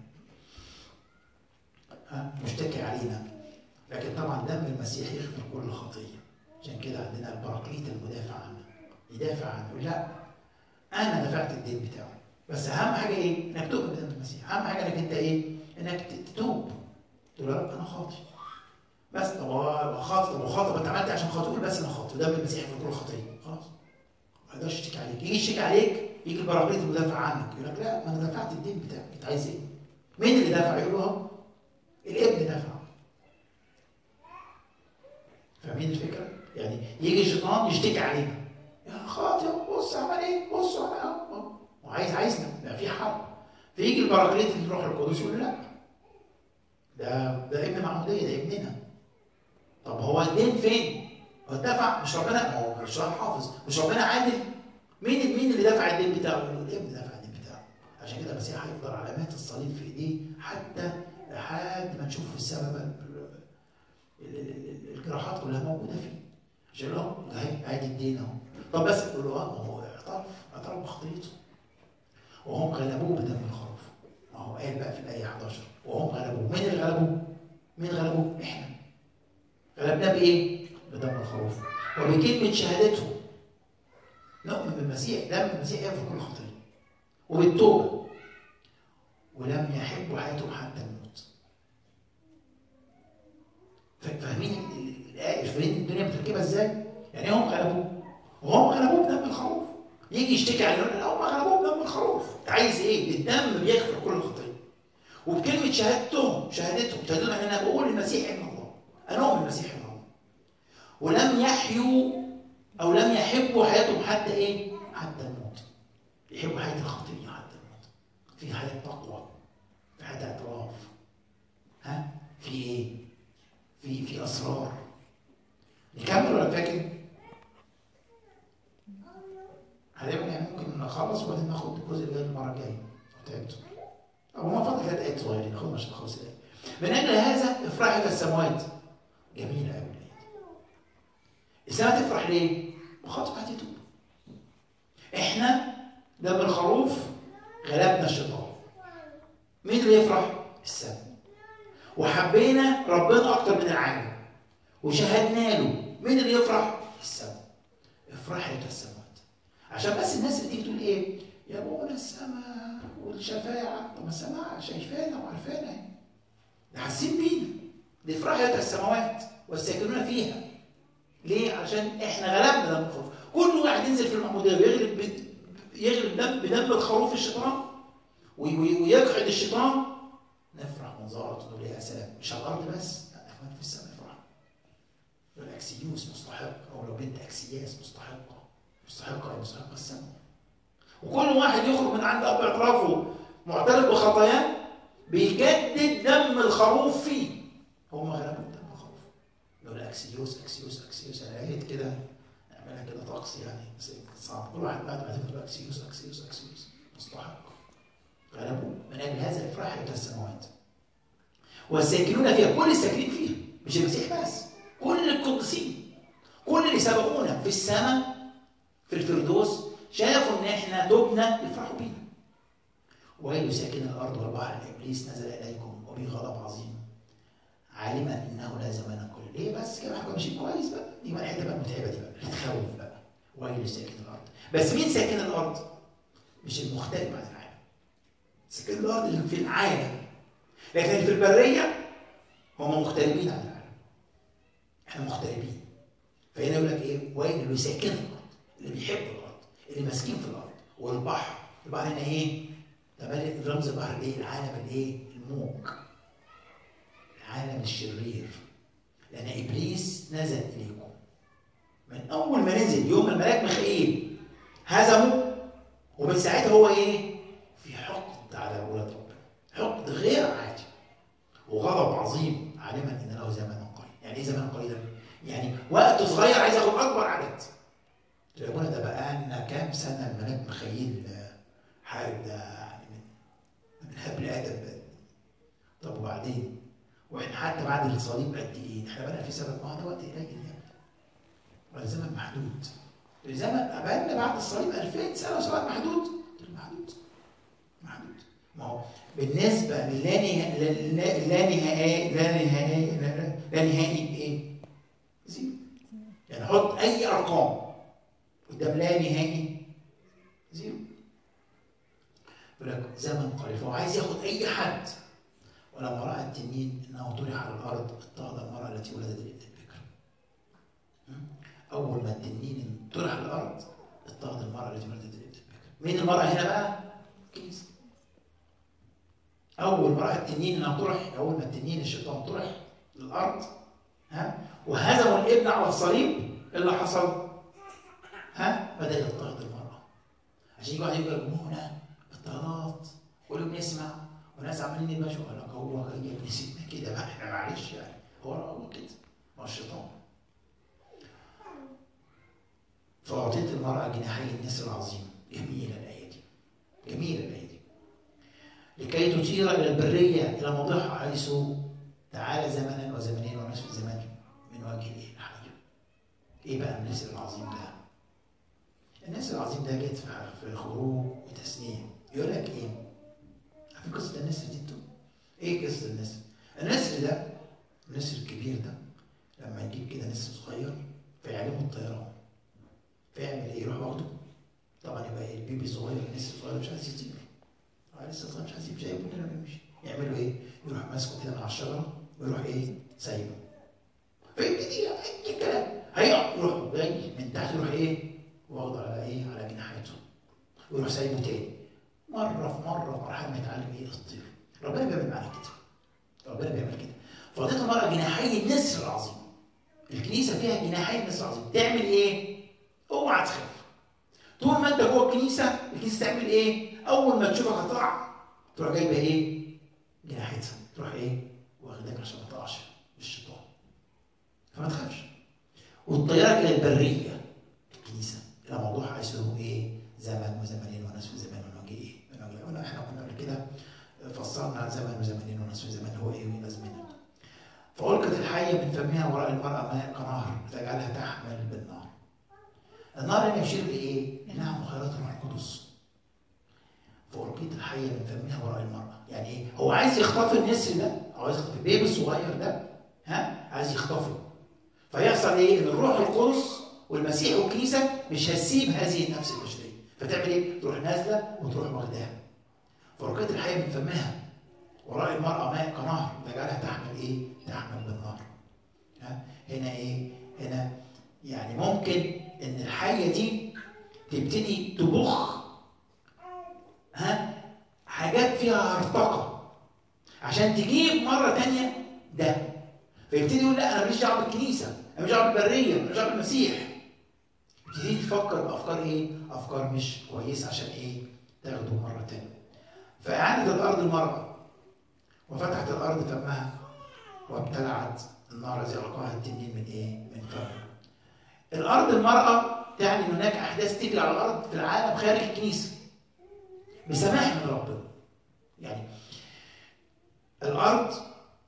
ها مشتكي علينا لكن طبعا دم المسيح يغفر كل خطيه عشان كده عندنا البراكليت المدافع عنه يدافع عنه لا انا دفعت الدين بتاعه بس اهم حاجه ايه؟ انك تؤمن بدم المسيح اهم حاجه انك انت ايه؟ انك تتوب تقول يا رب انا خاطي بس طب هو خاطي طب خاطي انت عملت عشان خاطي قول بس انا خاطي ودم المسيح في كل خطيه خلاص ما يقدرش يشتكي عليك يجي يشتكي عليك يجي البراغيث المدافع عنك يقول لك لا ما انا دفعت الدين بتاعك انت عايز ايه؟ مين اللي دفع؟ يقول له اهو الابن دفع فاهمين الفكره؟ يعني يجي الشيطان يشتكي علينا يا خاطئ بص عمل ايه؟ بص عمل وعايز عايزنا ده في حرب فيجي البراغليت الروح القدس يقول لا ده ده ابن معموديه ده ابننا طب هو الدين فين؟ هو دفع مش ربنا ما هو مش حافظ مش ربنا عادل مين مين اللي دفع الدين بتاعه؟ الابن دفع الدين بتاعه عشان كده المسيح هيفضل علامات الصليب في ايديه حتى لحد ما نشوف السبب الجراحات كلها موجوده فيه عشان له ده ادي الدين اهو طب بس تقول له اه ما هو اعترف اعترف بخطيته وهم غلبوه بدم الخروف ما هو قال بقى في الايه 11 وهم غلبوه مين اللي غلبوه؟ مين غلبوه؟ احنا غلبناه بايه؟ بدم الخروف وبكلمه شهادته نؤمن بالمسيح دم المسيح يغفر كل خطيه وبالتوبه ولم يحبوا حياتهم حتى الموت فاهمين الايه فاهمين الدنيا متركبه ازاي؟ يعني هم غلبوه وهم غلبوه بدم الخروف يجي يشتكي على يقول هم غلبوه بدم الخروف انت عايز ايه؟ الدم بيغفر كل الخطيه وبكلمه شهادتهم شهادتهم شهادتهم ان انا بقول المسيح ابن الله انا اؤمن المسيح ابن الله ولم يحيوا او لم يحبوا حياتهم حتى ايه؟ حتى الموت يحبوا حياه الخطيه حتى الموت في حياه تقوى في حياه اعتراف ها؟ في ايه؟ في في اسرار نكمل ولا فاكر؟ هنعمل يعني ممكن نخلص وبعدين ناخد الجزء اللي المره الجايه تعبتوا او ما فاضل ثلاث ايات صغيرين ناخدهم عشان نخلص الايه من اجل هذا افرح الى السماوات جميله قوي السماء تفرح ليه؟ بخاطر هتتوب احنا دم الخروف غلبنا الشيطان مين اللي يفرح؟ السماء وحبينا ربنا اكتر من العالم وشهدنا له مين اللي يفرح؟ السماء افرحي الى السماوات عشان بس الناس اللي تيجي تقول ايه؟ يا ابونا السماء والشفاعة طب ما السماء شايفانا وعارفانا ده حاسين بينا دي افرحي الى السماوات والساكنون فيها ليه؟ عشان احنا غلبنا دم الخروف كل واحد ينزل في المعموديه ويغلب يغلب دم بدم الخروف الشيطان ويقعد الشيطان نفرح منظرة نقول يا سلام مش على الارض بس لا كمان في السماء نفرح الاكسيوس مستحق او لو بنت اكسياس مستحقه مستحقه مستحقه السماء وكل واحد يخرج من عند اب اعترافه معترف بخطاياه بيجدد دم الخروف فيه هم غلبوا دم الخروف يقول اكسيوس اكسيوس اكسيوس انا قريت كده نعملها كده طقس يعني صعب كل واحد بعد ما تكتب اكسيوس اكسيوس اكسيوس مستحق غلبوا من اجل هذا الافراح الى السماوات والساكنون فيها كل الساكنين فيها مش المسيح بس كل القديسين كل اللي سبقونا في السماء في الفردوس شافوا ان احنا تبنا يفرحوا بينا ويل ساكن الارض والبحر ابليس نزل اليكم وبه غضب عظيم عالما انه لا زمان كل ليه بس كده احنا ماشيين كويس بقى دي بقى الحته بقى المتعبه دي بقى اللي تخوف بقى ويل ساكن الارض بس مين ساكن الارض؟ مش المختلف عن العالم ساكن الارض اللي في العالم لكن في البريه هم مغتربين عن العالم احنا مغتربين فهنا يقول لك ايه؟ ويل اللي ساكن الارض اللي بيحب الارض اللي ماسكين في الارض والبحر البحر هنا ايه؟ ده رمز البحر ايه؟ العالم الايه؟ الموج العالم الشرير لان ابليس نزل اليكم من اول ما نزل يوم الملاك ميخائيل هزمه ومن ساعتها هو ايه؟ في حقد على اولاد ربنا حقد غير عادي وغضب عظيم عالما ان له زمنا قليلا يعني ايه زمن قليلا؟ يعني وقت صغير عايز ياخد اكبر عدد يا ابونا ده بقى لنا كام سنه الملاك ميخائيل حارب ده يعني من من قبل ادم طب وبعدين؟ واحنا حتى بعد الصليب قد ايه؟ احنا بقى في سبب ما ده وقت قليل يعني ولا زمن محدود الزمن بقى لنا بعد الصليب 2000 سنه وزمن محدود محدود محدود ما هو بالنسبه للا نهائي لا نهائي لا نهائي لا نهائي ايه؟ زيرو يعني حط اي ارقام قدام لا نهائي زيرو يقول لك زمن قليل فهو عايز ياخد اي حد ولما راى التنين انه طرح على الارض اضطهد المراه التي ولدت الابن البكر اول ما التنين طرح على الارض اضطهد المراه التي ولدت الابن البكر مين المراه هنا بقى؟ الكنيسه اول ما راى التنين انه طرح اول ما التنين الشيطان طرح للارض ها وهزموا الابن على الصليب ايه اللي حصل؟ ها بدا يضطهد المراه عشان يجي واحد يقول هنا اضطهادات كله بنسمع وناس عمالين يمشوا قال لك هو هي كنيستنا كده بقى احنا معلش يعني هو هو كده هو الشيطان فأعطيت المرأة جناحي النسر العظيم جميلة الآية دي جميلة الآية دي لكي تطير إلى البرية إلى موضعها حيث تعالى زمنا وزمنين ونصف زمان من وجه الإيه الحي إيه بقى النسر العظيم ده؟ النسر العظيم ده جت في خروج وتثنية يقول لك إيه؟ عارفين قصة النسر دي انتوا؟ ايه قصة النسر؟ النسر ده النسر الكبير ده لما يجيب كده نسر صغير فيعلمه الطيران فيعمل ايه؟ يروح واخده طبعا يبقى ايه البيبي صغير النسر صغير مش عايز يطير هو لسه صغير مش عايز يمشي جايبه كده ويمشي يعملوا ايه؟ يروح ماسكه كده من على الشجرة ويروح ايه؟ سايبه فيبتدي اي كلام هيقع يروح جاي من تحت يروح ايه؟ واخده على ايه؟ على جناحاته ويروح سايبه تاني مره في مره في مرحله ما يتعلم ايه الطير ربنا بيعمل معانا كده ربنا بيعمل كده فاعطيت المراه جناحي النسر العظيم الكنيسه فيها جناحي النسر العظيم تعمل ايه؟ اوعى تخاف طول ما انت جوه الكنيسه الكنيسه تعمل ايه؟ اول ما تشوفك هتقع تروح جايبه ايه؟ جناحتها تروح ايه؟ واخدك عشان ما تقعش الشيطان فما تخافش وتطيرك الى البريه الكنيسه الى موضوع حيث هو ايه؟ زمن وزمنين ونصف زمان ونوجه ايه؟ ونوجه قلنا احنا كنا قبل كده فصلنا عن زمن وزمنين ونصف زمان هو ايه والازمنه. فألقت الحية من فمها وراء المرأة ماء كنهر تجعلها تحمل بالنار. النار هنا يشير لإيه؟ إنها مخيرات الروح القدس. فألقيت الحية من فمها وراء المرأة، يعني إيه؟ هو عايز يخطف النسر ده أو عايز يخطف البيبي الصغير ده ها؟ عايز يخطفه. فيحصل إيه؟ إن الروح القدس والمسيح والكنيسة مش هتسيب هذه النفس البشرية. فتعمل ايه؟ تروح نازله وتروح واخداها. فرقيت الحية من فمها وراء المرأة ماء كنهر تجعلها تحمل ايه؟ تحمل بالنار. ها؟ هنا ايه؟ هنا يعني ممكن ان الحية دي تبتدي تبخ ها؟ حاجات فيها هرطقة عشان تجيب مرة تانية ده. فيبتدي يقول لا انا ماليش دعوة بالكنيسة، انا ماليش دعوة بالبرية، ماليش دعوة بالمسيح. تبتدي تفكر بافكار ايه؟ افكار مش كويسه عشان ايه؟ تاخده مره تانية. فاعادت الارض المراه وفتحت الارض فمها وابتلعت النار التي القاها التنين من ايه؟ من فمها. الارض المراه تعني ان هناك احداث تجري على الارض في العالم خارج الكنيسه. بسماح من ربنا. يعني الارض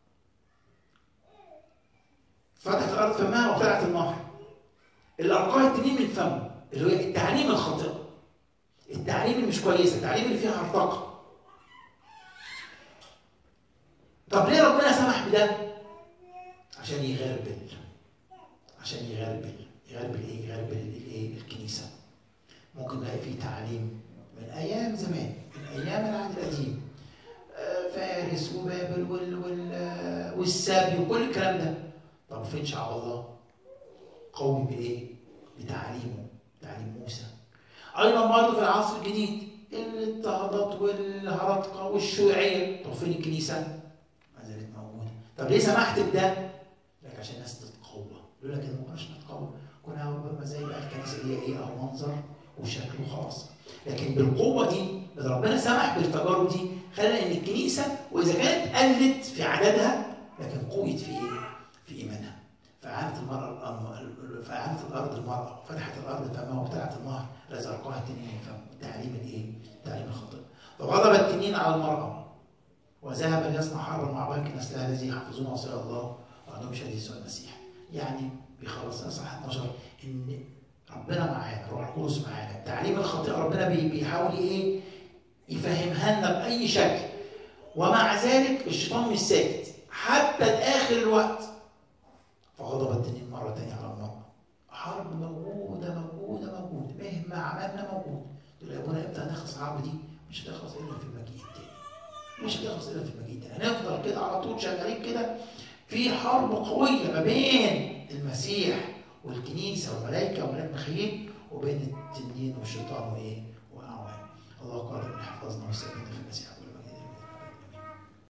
فتحت الارض فمها وابتلعت النار. اللي القاها التنين من فمه اللي هي التعليم الخاطئه التعليم اللي مش كويسه التعليم اللي فيها هرطقه طب ليه ربنا سمح بده عشان يغربل عشان يغربل يغربل ايه يغربل الايه الكنيسه ممكن نلاقي فيه تعليم من ايام زمان من ايام العهد القديم فارس وبابل وال وال والسبي وكل الكلام ده طب فين شعب الله قوي بايه؟ بتعليمه تعليم موسى ايضا برضه في العصر الجديد الاضطهادات والهرطقه والشيوعيه طب فين الكنيسه؟ ما زالت موجوده طب ليه سمحت بده؟ لك عشان الناس تتقوى يقول لك ما كناش نتقوى كنا ما زي بقى الكنيسه اللي هي ايه اهو منظر وشكل وخلاص لكن بالقوه دي اللي ربنا سمح بالتجارب دي خلى ان الكنيسه واذا كانت قلت في عددها لكن قويت في ايه؟ في ايمانها فأعانت المرأة فأعانت الأرض المرأة وفتحت الأرض فمها وابتلعت النهر الذي ألقاها التنين من فمه تعليم الإيه؟ تعليم الخطأ فغضب التنين على المرأة وذهب ليصنع حرا مع بنك نسلها الذي يحفظون وصايا الله وعندهم شهادة يسوع المسيح يعني بيخلص صح 12 إن ربنا معانا روح القدس معانا التعليم الخاطئ ربنا بيحاول إيه؟ يفهمها لنا بأي شكل ومع ذلك الشيطان مش ساكت حتى لآخر الوقت فغضب التنين مرة تانية على المرأة حرب موجودة موجودة موجودة مهما عملنا موجود تقول يا ابونا امتى هنخلص الحرب دي؟ مش هتخلص الا في المجيء التاني مش هتخلص الا في المجيء التاني هنفضل كده على طول شغالين كده في حرب قويه ما بين المسيح والكنيسه والملائكه وملائكه ميخائيل وبين التنين والشيطان وايه؟ واعوان الله قادر